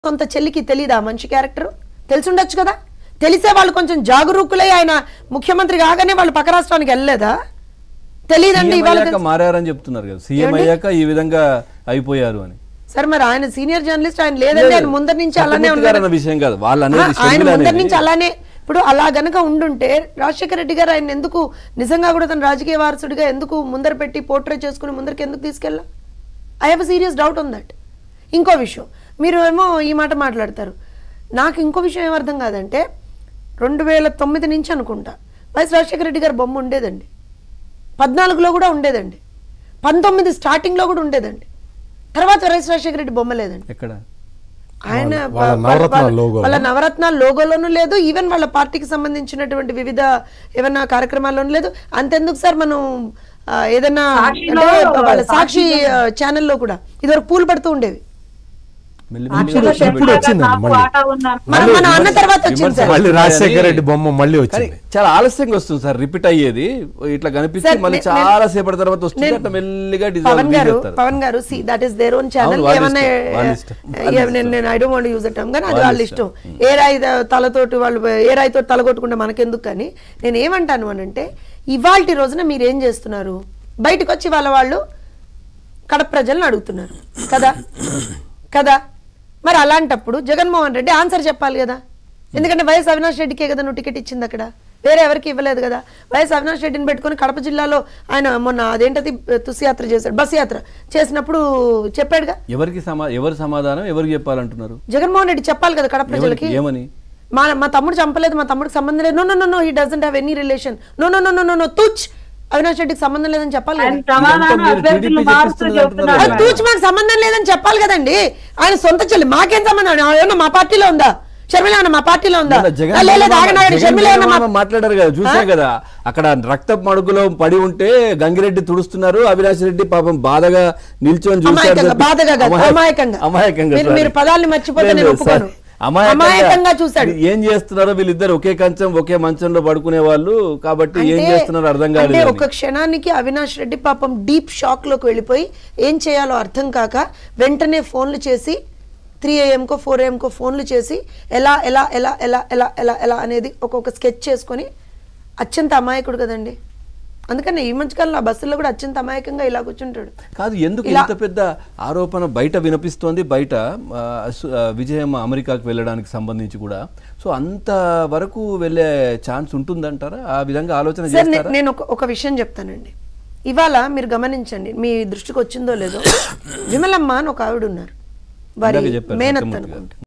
సొంత చెల్లికి తెలియదా మంచి క్యారెక్టర్ తెలిసుండొచ్చు కదా తెలిసే వాళ్ళు కొంచెం జాగరూకులై ఆయన ముఖ్యమంత్రి కాగానే వాళ్ళు పక్క రాష్ట్రానికి వెళ్ళలేదా తెలియదండి సీఎం ఇవాళ అయ్యాక తెలుసు. మారారని చెప్తున్నారు కదా సీఎం అయ్యాక ఈ విధంగా అయిపోయారు అని సరే మరి ఆయన సీనియర్ జర్నలిస్ట్ ఆయన లేదండి ఆయన ముందరి నుంచి అలానే చక్రవర్తి గారు ఉన్నారు అన్న విషయం కాదు వాళ్ళు అనేది ఆ, ఆయన షర్మిల ముందరి అనేది. నుంచి అలానే ఇప్పుడు అలా గనక ఉండుంటే రాజశేఖర రెడ్డి గారు ఆయన ఎందుకు నిజంగా కూడా తన రాజకీయ వారసుడిగా ఎందుకు ముందర పెట్టి పోర్ట్రే చేసుకుని ముందరికి ఎందుకు తీసుకెళ్ళా I have serious doubt on that ఇంకో విషయం మీరు ఏమో ఈ మాట మాట్లాడతారు నాకు ఇంకో విషయం ఏం అర్థం కాదంటే రెండు వేల తొమ్మిది నుంచి అనుకుంటా వైఎస్ రాజశేఖర రెడ్డి గారి బొమ్మ ఉండేదండి పద్నాలుగులో కూడా ఉండేదండి పంతొమ్మిది స్టార్టింగ్లో కూడా ఉండేదండి తర్వాత వైఎస్ రాజశేఖర రెడ్డి బొమ్మ లేదండి ఎక్కడ ఆయన వాళ్ళ- వాళ్ళ వాళ్ళ- నవరత్నాల వాళ్ళ- లోగోలో. వాళ్ళ నవరత్నాల లోగోలోనూ లేదు ఈవెన్ వాళ్ళ పార్టీకి సంబంధించినటువంటి వివిధ ఏమైనా కార్యక్రమాల్లోనూ లేదు అంతెందుకు సార్ మనం ఆ, ఏదైనా సాక్షిలో- అంటే వాళ్ళ సాక్షి సాక్షిలో- ఆ, ఛానల్లో కూడా ఇదివరకు పూలు పడుతూ ఉండేవి మెల్లి ఇప్పుడు- మెల్లిగా ఇప్పుడు వచ్చిందండి నాకు మళ్ళీ. ఆట ఉన్నాను. మన మన అన్న తర్వాత వచ్చింది విమర్శ సార్ మళ్ళీ రాజశేఖర కానీ- రెడ్డి బొమ్మ మళ్ళీ కానీ వచ్చింది చాలా ఆలస్యంగా వస్తుంది సార్ రిపీట్ అయ్యేది ఇట్లా కనిపిస్తే సార్, మళ్ళీ నే- చాలా సేపటి తర్వాత వస్తుంది నేను- అట్లా మెల్లిగా డిజాల్వ్ పవన్ గారు చేస్తారు పవన్ గారు see that is their own channel అవును, వాళ్ళ ఏమన్నా ఇష్టం, వాళ్ళ ఇష్టం, వాళ్ళ ఏ- నేను నేను I don't want use term కానీ అది వాళ్ళ వాళ్ళ ఇష్టం ఏ రాయి ద- తలతోటి వాళ్ళు ఏ రాయితో తలగొట్టుకుంటే మనకెందుకు కానీ నేను ఏమంటాను అని అంటే ఇవాల్టి రోజున మీరు ఏం చేస్తున్నారు బయటకు వచ్చి వాళ్ళ వాళ్ళు కడప ప్రజలను అడుగుతున్నారు కదా కదా మరి అలాంటప్పుడు జగన్మోహన్ రెడ్డి ఆన్సర్ చెప్పాలి కదా ఎందుకంటే వైఎస్ అవినాష్ రెడ్డికే కదా నువ్వు టికెట్ ఇచ్చింది అక్కడ వేరే ఎవరికి ఇవ్వలేదు కదా వైఎస్ అవినాష్ రెడ్డిని పెట్టుకొని కడప జిల్లాలో ఆయన మొన్న అదేంటది తుసి యాత్ర చేశాడు బస్ యాత్ర చేసినప్పుడు చెప్పాడుగా ఎవరికి సమా ఎవరి సమాధానం ఎవరికి చెప్పాలంటున్నారు జగన్మోహన్ రెడ్డి చెప్పాలి కదా కడప ఎవరికి ప్రజలకి ఏమని మా మా తమ్ముడు చంపలేదు మా తమ్ముడికి సంబంధం లేదు no no no no he doesn't have any relation no no no no no no తుచ్ అవినాష్ రెడ్డికి సంబంధం లేదని చెప్పాలి కదా ఆయన సమాధానం మీరు అభ్యర్థులు TDP మారుతూ చెప్పిస్తున్నది చెప్తున్నారు అంటున్నారు అది తూచి మాకు సంబంధం లేదని చెప్పాలి కదండి ఆయన సొంత చెల్లి మాకేం సంబంధం ఏమన్నా మా పార్టీలో ఉందా షర్మిల ఏమన్నా మా పార్టీలో ఉందా మొన్న జగన్ ఆ, లేదు, మామ- ఆగండి, ఆగండి, జగన్ షర్మిల ఏమన్నా మామ మా- మాట్లాడారు కదా చూసాం కదా అక్కడ రక్త మడుగులో పడి ఉంటే గంగిరెడ్డి తుడుస్తున్నారు అవినాష్ రెడ్డి పాపం బాధగా నిల్చొని చూశారు అమాయకంగా తప్పి- బాధగా కాదు, అమాయ- అమాయకంగా. అమాయకంగా మీరు- sorry. మీరు పదాల్ని మర్చిపోతే లేదు, నేను లేదు, ఒప్పుకోను. sorry. అమాయకంగా అమాయకంగా చూశాడు. ఏం చేస్తున్నారో వీళ్ళిద్దరు ఒకే కంచం ఒకే మంచంలో పడుకునే వాళ్ళు కాబట్టి ఏం అంటే- చేస్తున్నారో అర్థం అంటే కాలేదు ఒక క్షణానికి అవినాష్ రెడ్డి పాపం డీప్ షాక్ లోకి వెళ్ళిపోయి ఏం చేయాలో అర్థం కాక వెంటనే ఫోన్లు చేసి త్రీ ఏఎంకో ఫోర్ ఏఎంకో ఫోన్లు చేసి ఎలా ఎలా ఎలా ఎలా ఎలా ఎలా ఎలా అనేది ఒక్కొక్క స్కెచ్ చేసుకొని అత్యంత అమాయకుడు కదండి అందుకని ఈ మధ్యకాలంలో ఆ బస్సుల్లో కూడా అత్యంత అమాయకంగా ఇలా కూర్చుంటాడు కాదు ఎందుకు ఇలా- ఇంత పెద్ద ఆరోపణ బయట వినిపిస్తోంది బయట ఆ, సు- ఆ, విజయం అమెరికాకి వెళ్ళడానికి సంబంధించి కూడా సో అంత వరకు వెళ్ళే ఛాన్స్ ఉంటుందంటారా ఆ విధంగా ఆలోచన సార్ నే- చేస్తారా నేను ఒక ఒక విషయం చెప్తానండి ఇవాళ మీరు గమనించండి మీ దృష్టికి వచ్చిందో లేదో విమలమ్మ అని ఒక ఆవిడ ఉన్నారు వారి ఇందాక చెప్పారు మేనత్ ముఖ్యమంత్రి గారు. అనుకుంటా